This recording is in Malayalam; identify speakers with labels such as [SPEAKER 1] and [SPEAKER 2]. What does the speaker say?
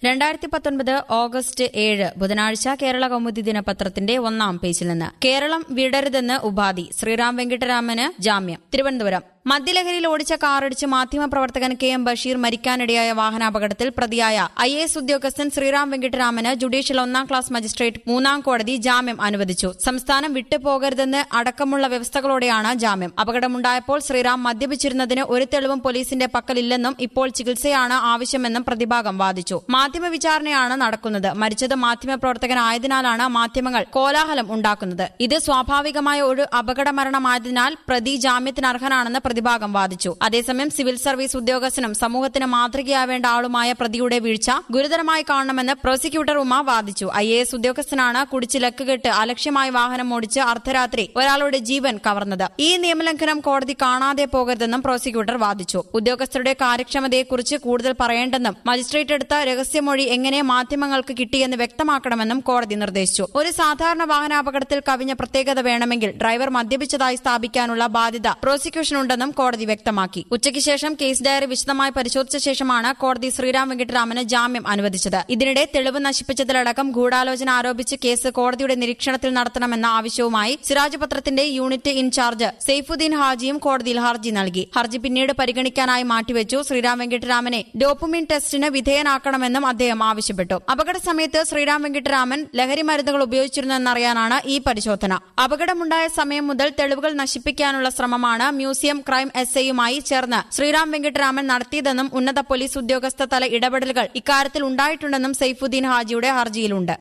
[SPEAKER 1] രണ്ടായിരത്തി പത്തൊൻപത് ഓഗസ്റ്റ് ഏഴ് ബുധനാഴ്ച കേരള കൗമുദി ദിനപത്രത്തിന്റെ ഒന്നാം പേജിൽ നിന്ന് കേരളം വിടരുതെന്ന് ഉപാധി ശ്രീറാം വെങ്കിട്ടരാമന് ജാമ്യം തിരുവനന്തപുരം മദ്യലഹരിയിൽ ഓടിച്ച കാറിടിച്ച് മാധ്യമപ്രവർത്തകൻ കെ എം ബഷീർ മരിക്കാനിടയായ വാഹനാപകടത്തിൽ പ്രതിയായ ഐ എസ് ഉദ്യോഗസ്ഥൻ ശ്രീറാം വെങ്കിട്ടരാമന് ജുഡീഷ്യൽ ഒന്നാം ക്ലാസ് മജിസ്ട്രേറ്റ് മൂന്നാം കോടതി ജാമ്യം അനുവദിച്ചു സംസ്ഥാനം വിട്ടുപോകരുതെന്ന് അടക്കമുള്ള വ്യവസ്ഥകളോടെയാണ് ജാമ്യം അപകടമുണ്ടായപ്പോൾ ശ്രീറാം മദ്യപിച്ചിരുന്നതിന് ഒരു തെളിവും പോലീസിന്റെ പക്കലില്ലെന്നും ഇപ്പോൾ ചികിത്സയാണ് ആവശ്യമെന്നും പ്രതിഭാഗം വാദിച്ചു മാധ്യമ വിചാരണയാണ് നടക്കുന്നത് മരിച്ചത് മാധ്യമപ്രവർത്തകനായതിനാലാണ് മാധ്യമങ്ങൾ കോലാഹലം ഉണ്ടാക്കുന്നത് ഇത് സ്വാഭാവികമായ ഒരു അപകട മരണമായതിനാൽ പ്രതി ജാമ്യത്തിന് അർഹനാണെന്ന് പ്രതിഭാഗം വാദിച്ചു അതേസമയം സിവിൽ സർവീസ് ഉദ്യോഗസ്ഥനും സമൂഹത്തിന് മാതൃകയാവേണ്ട ആളുമായ പ്രതിയുടെ വീഴ്ച ഗുരുതരമായി കാണണമെന്ന് പ്രോസിക്യൂട്ടർ ഉമ വാദിച്ചു ഐ എ എസ് ഉദ്യോഗസ്ഥനാണ് കുടിച്ച് ലക്കുകെട്ട് അലക്ഷ്യമായി വാഹനം ഓടിച്ച് അർദ്ധരാത്രി ഒരാളുടെ ജീവൻ കവർന്നത് ഈ നിയമലംഘനം കോടതി കാണാതെ പോകരുതെന്നും പ്രോസിക്യൂട്ടർ വാദിച്ചു ഉദ്യോഗസ്ഥരുടെ കാര്യക്ഷമതയെക്കുറിച്ച് കൂടുതൽ പറയേണ്ടെന്നും മജിസ്ട്രേറ്റ് എടുത്ത രഹസ്യമൊഴി എങ്ങനെ മാധ്യമങ്ങൾക്ക് കിട്ടിയെന്ന് വ്യക്തമാക്കണമെന്നും കോടതി നിർദ്ദേശിച്ചു ഒരു സാധാരണ വാഹനാപകടത്തിൽ കവിഞ്ഞ പ്രത്യേകത വേണമെങ്കിൽ ഡ്രൈവർ മദ്യപിച്ചതായി സ്ഥാപിക്കാനുള്ള ബാധ്യത പ്രോസിക്യൂഷനുണ്ടെന്നും കോടതി വ്യക്തമാക്കി ഉച്ചയ്ക്ക് ശേഷം കേസ് ഡയറി വിശദമായി പരിശോധിച്ച ശേഷമാണ് കോടതി ശ്രീറാം വെങ്കിട്ടരാമന് ജാമ്യം അനുവദിച്ചത് ഇതിനിടെ തെളിവ് നശിപ്പിച്ചതിലടക്കം ഗൂഢാലോചന ആരോപിച്ച് കേസ് കോടതിയുടെ നിരീക്ഷണത്തിൽ നടത്തണമെന്ന ആവശ്യവുമായി സിറാജ് പത്രത്തിന്റെ യൂണിറ്റ് ഇൻചാർജ് സെയ്ഫുദ്ദീൻ ഹാജിയും കോടതിയിൽ ഹർജി നൽകി ഹർജി പിന്നീട് പരിഗണിക്കാനായി മാറ്റിവെച്ചു ശ്രീറാം വെങ്കിട്ടരാമനെ ഡോപ്പുമിൻ ടെസ്റ്റിന് വിധേയനാക്കണമെന്നും അദ്ദേഹം ആവശ്യപ്പെട്ടു അപകട സമയത്ത് ശ്രീറാം വെങ്കിട്ടരാമൻ ലഹരി മരുന്നുകൾ ഉപയോഗിച്ചിരുന്നെന്നറിയാനാണ് ഈ പരിശോധന അപകടമുണ്ടായ സമയം മുതൽ തെളിവുകൾ നശിപ്പിക്കാനുള്ള ശ്രമമാണ് മ്യൂസിയം ക്രൈം എസ് ഐയുമായി ചേർന്ന് ശ്രീറാം വെങ്കിട്ടരാമൻ നടത്തിയതെന്നും ഉന്നത പോലീസ് ഉദ്യോഗസ്ഥ തല ഇടപെടലുകൾ ഇക്കാര്യത്തിൽ ഉണ്ടായിട്ടുണ്ടെന്നും സെയ്ഫുദ്ദീൻ ഹാജിയുടെ ഹർജിയിലുണ്ട്